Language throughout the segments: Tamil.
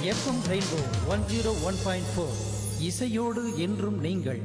FM rainbow one zero one point four இசையோடு என்றும் நீங்கள்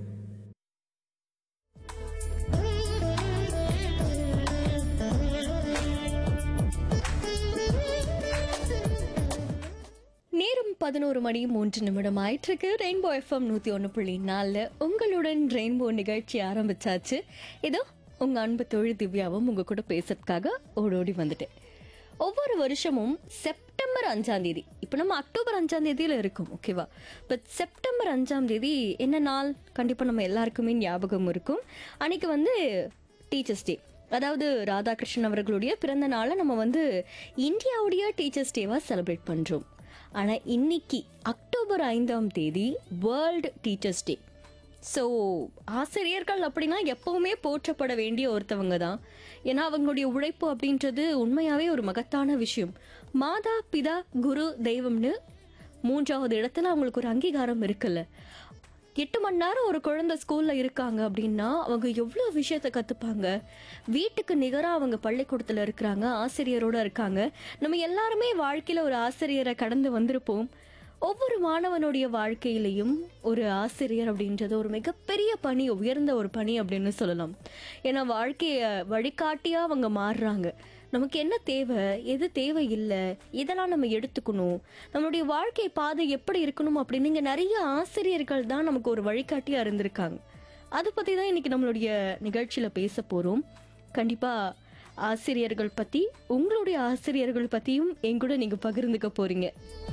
நேரம் பதினோரு மணி மூன்று நிமிடம் ஆயிட்டிருக்கு ரெயின்போ எஃப்எம் நூற்றி ஒன்று புள்ளி நாலில் உங்களுடன் ரெயின்போ நிகழ்ச்சி ஆரம்பிச்சாச்சு இதோ உங்கள் அன்பு தொழில் திவ்யாவும் உங்கள் கூட பேசுறதுக்காக ஓடோடி வந்துட்டேன் ஒவ்வொரு வருஷமும் செப்டம்பர் அஞ்சாம் தேதி இப்போ நம்ம அக்டோபர் அஞ்சாம் தேதியில் இருக்கோம் ஓகேவா பட் செப்டம்பர் அஞ்சாம் தேதி என்ன நாள் கண்டிப்பாக நம்ம எல்லாருக்குமே ஞாபகம் இருக்கும் அன்னைக்கு வந்து டீச்சர்ஸ் டே அதாவது ராதாகிருஷ்ணன் அவர்களுடைய பிறந்த நாளை நம்ம வந்து இந்தியாவுடைய டீச்சர்ஸ் டேவாக செலிப்ரேட் பண்ணுறோம் ஆனால் இன்னைக்கு அக்டோபர் ஐந்தாம் தேதி வேர்ல்டு டீச்சர்ஸ் டே ஸோ ஆசிரியர்கள் அப்படின்னா எப்பவுமே போற்றப்பட வேண்டிய ஒருத்தவங்க தான் ஏன்னா அவங்களுடைய உழைப்பு அப்படின்றது உண்மையாகவே ஒரு மகத்தான விஷயம் மாதா பிதா குரு தெய்வம்னு மூன்றாவது இடத்துல அவங்களுக்கு ஒரு அங்கீகாரம் இருக்குல்ல எட்டு மணி நேரம் ஒரு குழந்தை ஸ்கூல்ல இருக்காங்க அப்படின்னா அவங்க எவ்வளோ விஷயத்த கத்துப்பாங்க வீட்டுக்கு நிகராக அவங்க பள்ளிக்கூடத்தில் இருக்கிறாங்க ஆசிரியரோட இருக்காங்க நம்ம எல்லாருமே வாழ்க்கையில ஒரு ஆசிரியரை கடந்து வந்திருப்போம் ஒவ்வொரு மாணவனுடைய வாழ்க்கையிலையும் ஒரு ஆசிரியர் அப்படின்றது ஒரு மிகப்பெரிய பணி உயர்ந்த ஒரு பணி அப்படின்னு சொல்லலாம் ஏன்னா வாழ்க்கையை வழிகாட்டியா அவங்க மாறுறாங்க நமக்கு என்ன தேவை எது தேவை இல்லை இதெல்லாம் நம்ம எடுத்துக்கணும் நம்மளுடைய வாழ்க்கை பாதை எப்படி இருக்கணும் அப்படின்னு இங்கே நிறைய ஆசிரியர்கள் தான் நமக்கு ஒரு வழிகாட்டியாக இருந்திருக்காங்க அதை பற்றி தான் இன்னைக்கு நம்மளுடைய நிகழ்ச்சியில் பேச போகிறோம் கண்டிப்பாக ஆசிரியர்கள் பற்றி உங்களுடைய ஆசிரியர்கள் பற்றியும் என் கூட நீங்கள் பகிர்ந்துக்க போகிறீங்க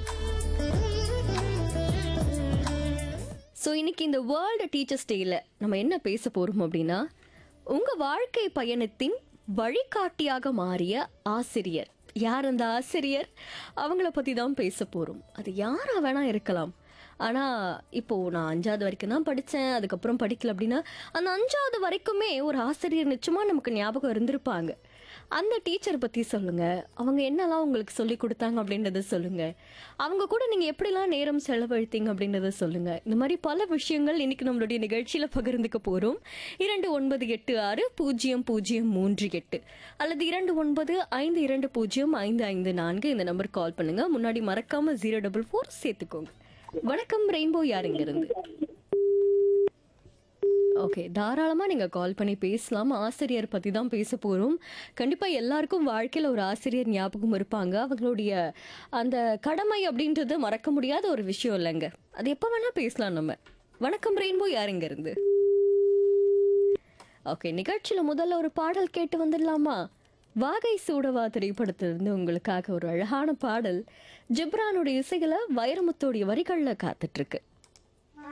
ஸோ இன்னைக்கு இந்த வேர்ல்டு டீச்சர்ஸ் டேயில் நம்ம என்ன பேச போகிறோம் அப்படின்னா உங்கள் வாழ்க்கை பயணத்தின் வழிகாட்டியாக மாறிய ஆசிரியர் யார் அந்த ஆசிரியர் அவங்கள பற்றி தான் பேச போகிறோம் அது யாராக வேணால் இருக்கலாம் ஆனால் இப்போது நான் அஞ்சாவது வரைக்கும் தான் படித்தேன் அதுக்கப்புறம் படிக்கல அப்படின்னா அந்த அஞ்சாவது வரைக்குமே ஒரு ஆசிரியர் நிச்சயமாக நமக்கு ஞாபகம் இருந்திருப்பாங்க அந்த டீச்சர் பற்றி சொல்லுங்கள் அவங்க என்னெல்லாம் உங்களுக்கு சொல்லி கொடுத்தாங்க அப்படின்றத சொல்லுங்கள் அவங்க கூட நீங்கள் எப்படிலாம் நேரம் செலவழித்தீங்க அப்படின்றத சொல்லுங்கள் இந்த மாதிரி பல விஷயங்கள் இன்னைக்கு நம்மளுடைய நிகழ்ச்சியில் பகிர்ந்துக்க போகிறோம் இரண்டு ஒன்பது எட்டு ஆறு பூஜ்ஜியம் பூஜ்ஜியம் மூன்று எட்டு அல்லது இரண்டு ஒன்பது ஐந்து இரண்டு பூஜ்ஜியம் ஐந்து ஐந்து நான்கு இந்த நம்பர் கால் பண்ணுங்கள் முன்னாடி மறக்காமல் ஜீரோ டபுள் ஃபோர் சேர்த்துக்கோங்க வணக்கம் ரெயின்போ யாருங்க இருந்து ஓகே தாராளமாக நீங்கள் கால் பண்ணி பேசலாம் ஆசிரியர் பற்றி தான் பேச போகிறோம் கண்டிப்பாக எல்லாருக்கும் வாழ்க்கையில் ஒரு ஆசிரியர் ஞாபகம் இருப்பாங்க அவங்களுடைய அந்த கடமை அப்படின்றது மறக்க முடியாத ஒரு விஷயம் இல்லைங்க அது எப்போ வேணால் பேசலாம் நம்ம வணக்கம் ரெயின்போ யாருங்க இருந்து ஓகே நிகழ்ச்சியில் முதல்ல ஒரு பாடல் கேட்டு வந்துடலாமா வாகை சூடவா திரைப்படத்திலிருந்து உங்களுக்காக ஒரு அழகான பாடல் ஜிப்ரானுடைய இசைகளை வைரமுத்தோடைய வரிகளில் காத்துட்ருக்கு